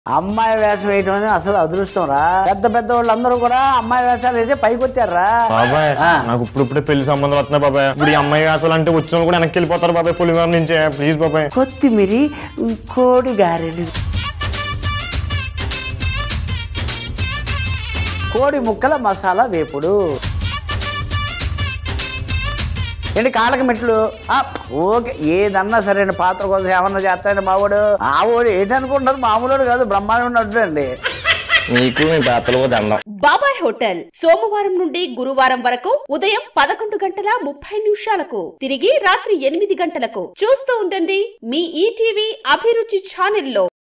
అమ్మాయి వేషం వేయటం అనేది అసలు అదృష్టం రా పెద్ద పెద్ద వాళ్ళందరూ కూడా అమ్మాయి వేషాలు వేసి పైకి వచ్చారా బాబాయ్ ఆ. నాకు ఇప్పుడు ఇప్పుడే పెళ్లి సంబంధం వస్తున్నాయి బాబాయ్ ఇప్పుడు ఈ అమ్మాయి వేసాలు అంటే వచ్చిన వాళ్ళు కూడా వెనక్కి వెళ్ళిపోతారు బాబాయ్ పులిమేర నుంచే ప్లీజ్ బాబాయ్ కొత్తిమీరి కోడి గారెలు కోడి ముక్కల మసాలా వేపుడు ఏంటి కాళ్ళకి మెట్లు ఆ, ఓకే ఏదన్నా సరే అండి పాత్ర కోసం ఏమన్నా చేస్తాయండి మావాడు ఆ వాడు ఏంటనుకుంటారు మామూలు కాదు బ్రహ్మాండం అండి నీకు మీ పాత్రలో దండం బాబాయ్ హోటల్ సోమవారం నుండి గురువారం వరకు ఉదయం పదకొండు గంటల ముప్పై నిమిషాలకు తిరిగి రాత్రి ఎనిమిది గంటలకు చూస్తూ ఉండండి మీ ఈటీవీ అభిరుచి ఛానల్లో